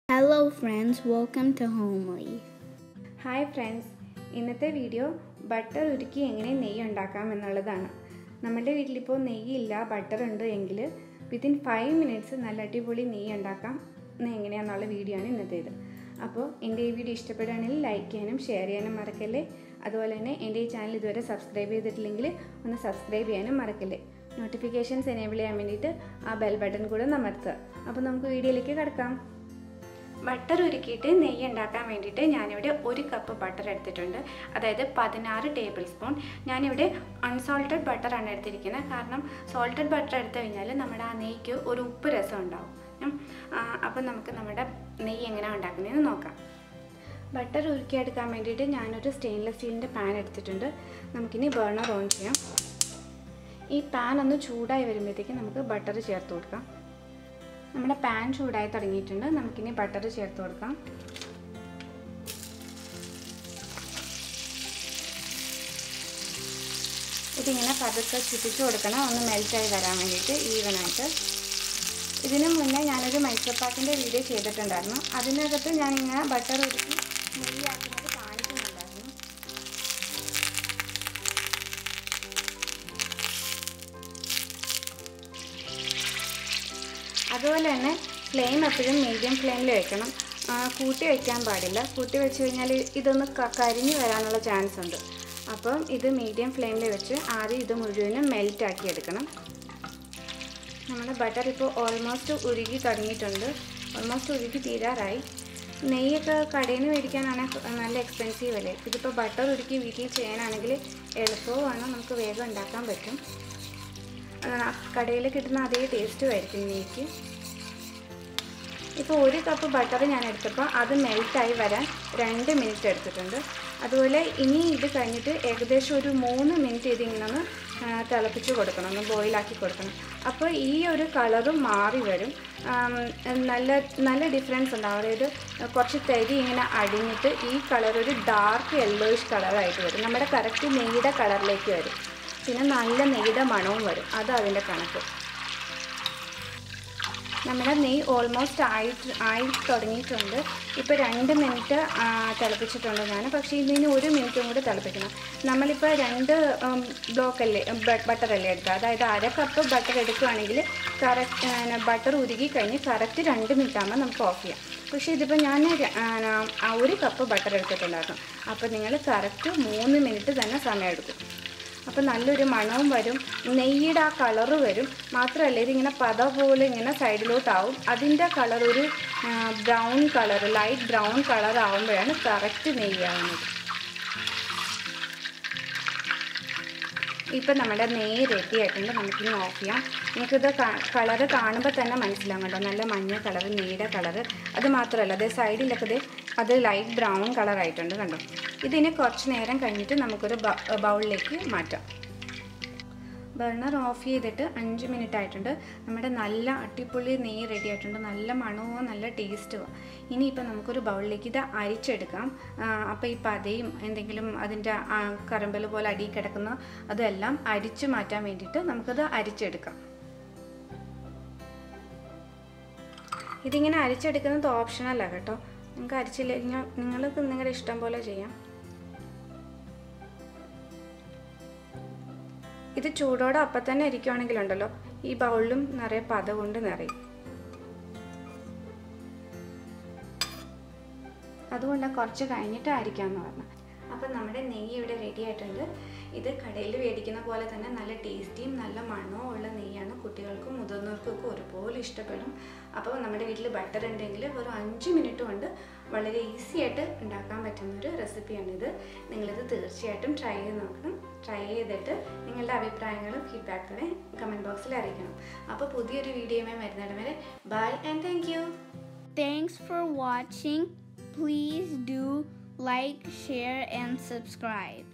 Hello, friends. Welcome to Homely. Hi friends ഇന്നത്തെ video butter ഉരുക്കി എങ്ങനെ നെയ്യ് ഉണ്ടാക്കാം എന്നുള്ളതാണ് നമ്മുടെ വീട്ടിലിപ്പോൾ നെയ്യില്ല ബട്ടർ ഉണ്ട് എങ്കിൽ വിത്തിൻ ഫൈവ് മിനിറ്റ്സ് നല്ല അടിപൊളി നെയ്യ് ഉണ്ടാക്കാം എന്ന് എങ്ങനെയാണെന്നുള്ള വീഡിയോ ആണ് ഇന്നത്തേത് അപ്പോൾ എൻ്റെ ഈ വീഡിയോ ഇഷ്ടപ്പെടുകയാണെങ്കിൽ ലൈക്ക് ചെയ്യാനും ഷെയർ ചെയ്യാനും മറക്കല്ലേ അതുപോലെ തന്നെ എൻ്റെ ഈ ചാനൽ ഇതുവരെ സബ്സ്ക്രൈബ് ചെയ്തിട്ടില്ലെങ്കിൽ ഒന്ന് സബ്സ്ക്രൈബ് ചെയ്യാനും മറക്കല്ലേ നോട്ടിഫിക്കേഷൻസ് എനേബിൾ ചെയ്യാൻ വേണ്ടിയിട്ട് ആ ബെൽ ബട്ടൺ കൂടെ നമർത്തുക അപ്പോൾ നമുക്ക് വീഡിയോയിലേക്ക് കിടക്കാം ബട്ടർ ഉരുക്കിയിട്ട് നെയ്യ് ഉണ്ടാക്കാൻ വേണ്ടിയിട്ട് ഞാനിവിടെ ഒരു കപ്പ് ബട്ടർ എടുത്തിട്ടുണ്ട് അതായത് പതിനാറ് ടേബിൾ സ്പൂൺ ഞാനിവിടെ അൺസോൾട്ടഡ് ബട്ടറാണ് എടുത്തിരിക്കുന്നത് കാരണം സോൾട്ടഡ് ബട്ടർ എടുത്തു കഴിഞ്ഞാൽ നമ്മുടെ ആ നെയ്ക്ക് ഒരു ഉപ്പ് രസം ഉണ്ടാവും ഉം. ആ, അപ്പം നമുക്ക് നമ്മുടെ നെയ്യ് എങ്ങനെയാണ് ഉണ്ടാക്കുന്നതെന്ന് നോക്കാം ബട്ടർ ഉരുക്കിയെടുക്കാൻ വേണ്ടിയിട്ട് ഞാനൊരു സ്റ്റെയിൻലെസ് സ്റ്റീലിൻ്റെ പാൻ എടുത്തിട്ടുണ്ട് നമുക്കിനി ബേണർ ഓൺ ചെയ്യാം ഈ പാൻ ഒന്ന് ചൂടായി വരുമ്പോഴത്തേക്ക് നമുക്ക് ബട്ടർ ചേർത്ത് കൊടുക്കാം നമ്മുടെ പാൻ ചൂടായി തുടങ്ങിയിട്ടുണ്ട് നമുക്കിനി ബട്ടർ ചേർത്ത് കൊടുക്കാം ഇതിങ്ങനെ പതുക്കെ ചുറ്റിച്ചു കൊടുക്കണം ഒന്ന് മെൽറ്റായി വരാൻ വേണ്ടിയിട്ട് ഈവനായിട്ട് ഇതിനു മുന്നേ ഞാനൊരു മൈക്രോപാക്കിൻ്റെ വീഡിയോ ചെയ്തിട്ടുണ്ടായിരുന്നു അതിനകത്ത് ഞാനിങ്ങനെ ബട്ടർ ഒരുക്കി നെയ്യാക്കുന്നത് കാണിക്കുന്നുണ്ടായിരുന്നു അതുപോലെ തന്നെ ഫ്ലെയിം എപ്പോഴും മീഡിയം ഫ്ലെയിമിൽ വെക്കണം ആ, കൂട്ടി വയ്ക്കാൻ പാടില്ല കൂട്ടി വെച്ച് കഴിഞ്ഞാൽ ഇതൊന്ന് ക- കരിഞ്ഞു വരാനുള്ള ചാൻസ് ഉണ്ട് അപ്പം ഇത് മീഡിയം ഫ്ലെയിമിൽ വെച്ച് ആദ്യം ഇത് മുഴുവനും മെൽറ്റ് ആക്കി എടുക്കണം നമ്മുടെ ബട്ടർ ഇപ്പോൾ ഓൾമോസ്റ്റ് ഉരുകി തുടങ്ങിയിട്ടുണ്ട് ഓൾമോസ്റ്റ് ഉരുകി തീരാറായി നെയ്യൊക്കെ കടയിൽ നിന്ന് മേടിക്കാനാണെങ്കിൽ നല്ല എക്സ്പെൻസീവ് അല്ലേ ഇതിപ്പോൾ ബട്ടർ ഉരുക്കി വീട്ടിൽ ചെയ്യാനാണെങ്കിൽ എളുപ്പവുമാണ് നമുക്ക് വേഗം ഉണ്ടാക്കാൻ പറ്റും കടയിൽ കിട്ടുന്ന അതേ ടേസ്റ്റും ആയിരിക്കും നെയ്ക്ക് ഇപ്പോൾ ഒരു കപ്പ് ബട്ടർ ഞാൻ എടുത്തപ്പോൾ അത് മെൽറ്റായി വരാൻ രണ്ട് മിനിറ്റ് എടുത്തിട്ടുണ്ട് അതുപോലെ ഇനി ഇത് കഴിഞ്ഞിട്ട് ഏകദേശം ഒരു മൂന്ന് മിനിറ്റ് ഇതിങ്ങനെ ഒന്ന് ആ, തിളപ്പിച്ച് കൊടുക്കണം ഒന്ന് ബോയിലാക്കി കൊടുക്കണം അപ്പോൾ ഈ ഒരു കളറും മാറി വരും ആം, നല്ല നല്ല ഡിഫറൻസ് ഉണ്ടാവും അതായത് കുറച്ച് തരി ഇങ്ങനെ അടിഞ്ഞിട്ട് ഈ കളർ ഒരു ഡാർക്ക് യെല്ലോയിഷ് കളറായിട്ട് വരും നമ്മുടെ കറക്റ്റ് നെയ്യുടെ കളറിലേക്ക് വരും പിന്നെ നല്ല നെയ്യുടെ മണവും വരും അത് അതിൻ്റെ കണക്ക് നമ്മുടെ നെയ്യ് ഓൾമോസ്റ്റ് ആയി ആയി തുടങ്ങിയിട്ടുണ്ട് ഇപ്പോൾ രണ്ട് മിനിറ്റ് തിളപ്പിച്ചിട്ടുണ്ട് ഞാൻ പക്ഷേ ഇതിന് ഒരു മിനിറ്റും കൂടി തിളപ്പിക്കണം നമ്മളിപ്പോൾ രണ്ട് ബ്ലോക്ക് അല്ലേ ബട്ടർ അല്ലേ എടുക്കുക അതായത് അര കപ്പ് ബട്ടർ എടുക്കുകയാണെങ്കിൽ കറക്റ്റ് ബട്ടർ ഉരുകി കഴിഞ്ഞ് കറക്റ്റ് രണ്ട് മിനിറ്റ് ആകുമ്പോൾ നമുക്ക് ഓഫ് ചെയ്യാം പക്ഷേ ഇതിപ്പോൾ ഞാൻ ര- ആ, ആ, ഒരു കപ്പ് ബട്ടർ എടുത്തിട്ടുണ്ടായിരുന്നു അപ്പോൾ നിങ്ങൾ കറക്റ്റ് മൂന്ന് മിനിറ്റ് തന്നെ സമയം എടുക്കും അപ്പോൾ നല്ലൊരു മണവും വരും നെയ്യുടെ ആ കളറ് വരും മാത്രമല്ല ഇതിങ്ങനെ പത പോലെ ഇങ്ങനെ സൈഡിലോട്ടാവും അതിൻ്റെ കളർ ഒരു brown colour light brown colour ആവുമ്പോഴാണ് കറക്റ്റ് നെയ്യാവുന്നത് ഇപ്പം നമ്മുടെ നെയ്യ് റെഡി ആയിട്ടുണ്ട് നമുക്കിനി ഓഫ് ചെയ്യാം നമുക്കിത് കളറ് കാണുമ്പോൾ തന്നെ മനസ്സിലാവും കേട്ടോ നല്ല മഞ്ഞ കളർ നെയ്യുടെ കളറ് അത് മാത്രമല്ല അതേ സൈഡിലൊക്കെ ദേ അത് ലൈറ്റ് ബ്രൗൺ കളർ ആയിട്ടുണ്ട് കണ്ടോ ഇതിന് കുറച്ച് നേരം കഴിഞ്ഞിട്ട് നമുക്കൊരു ബൗളിലേക്ക് മാറ്റാം ബർണർ ഓഫ് ചെയ്തിട്ട് അഞ്ച് മിനിറ്റ് ആയിട്ടുണ്ട് നമ്മുടെ നല്ല അടിപൊളി നെയ്യ് റെഡി ആയിട്ടുണ്ട് നല്ല മണവും നല്ല ടേസ്റ്റുമാണ് ഇനിയിപ്പോൾ നമുക്കൊരു ബൗളിലേക്ക് ഇത് അരിച്ചെടുക്കാം അപ്പോൾ ഈ പതയും എന്തെങ്കിലും അതിൻ്റെ കറമ്പൽ പോലെ അടിയിൽ കിടക്കുന്ന അതെല്ലാം അരിച്ചു മാറ്റാൻ വേണ്ടിയിട്ട് നമുക്കത് അരിച്ചെടുക്കാം ഇതിങ്ങനെ അരിച്ചെടുക്കുന്നത് ഓപ്ഷനല്ല കേട്ടോ നിങ്ങൾക്ക് അരിച്ചില്ല നിങ്ങൾക്ക് നിങ്ങളുടെ ഇഷ്ടം പോലെ ചെയ്യാം ഇത് ചൂടോടെ അപ്പം തന്നെ ഇരിക്കുവാണെങ്കിലുണ്ടല്ലോ ഈ ബൗളിലും നിറയെ പത കൊണ്ട് നിറയും അതുകൊണ്ട് കുറച്ച് കഴിഞ്ഞിട്ട് അരിക്കാമെന്ന് പറഞ്ഞു അപ്പം നമ്മുടെ നെയ്യ് ഇവിടെ റെഡി ആയിട്ടുണ്ട് ഇത് കടയിൽ മേടിക്കുന്ന പോലെ തന്നെ നല്ല ടേസ്റ്റിയും നല്ല മണവും ഉള്ള നെയ്യാണ് കുട്ടികൾക്കും മുതിർന്നവർക്കും ഒക്കെ ഒരുപോലെ ഇഷ്ടപ്പെടും അപ്പോൾ നമ്മുടെ വീട്ടിൽ ബട്ടർ ഉണ്ടെങ്കിൽ ഒരു അഞ്ച് മിനിറ്റ് കൊണ്ട് വളരെ ഈസി ആയിട്ട് ഉണ്ടാക്കാൻ പറ്റുന്ന ഒരു റെസിപ്പിയാണിത് നിങ്ങളിത് തീർച്ചയായിട്ടും ട്രൈ ചെയ്ത് നോക്കണം ട്രൈ ചെയ്തിട്ട് നിങ്ങളുടെ അഭിപ്രായങ്ങളും ഫീഡ്ബാക്കുകളെ കമൻറ്റ് ബോക്സിൽ അറിയിക്കണം അപ്പോൾ പുതിയൊരു വീഡിയോയുമായി വരുന്നിടം വരെ bye and thank you Thanks for watching. Please do like, share, and subscribe.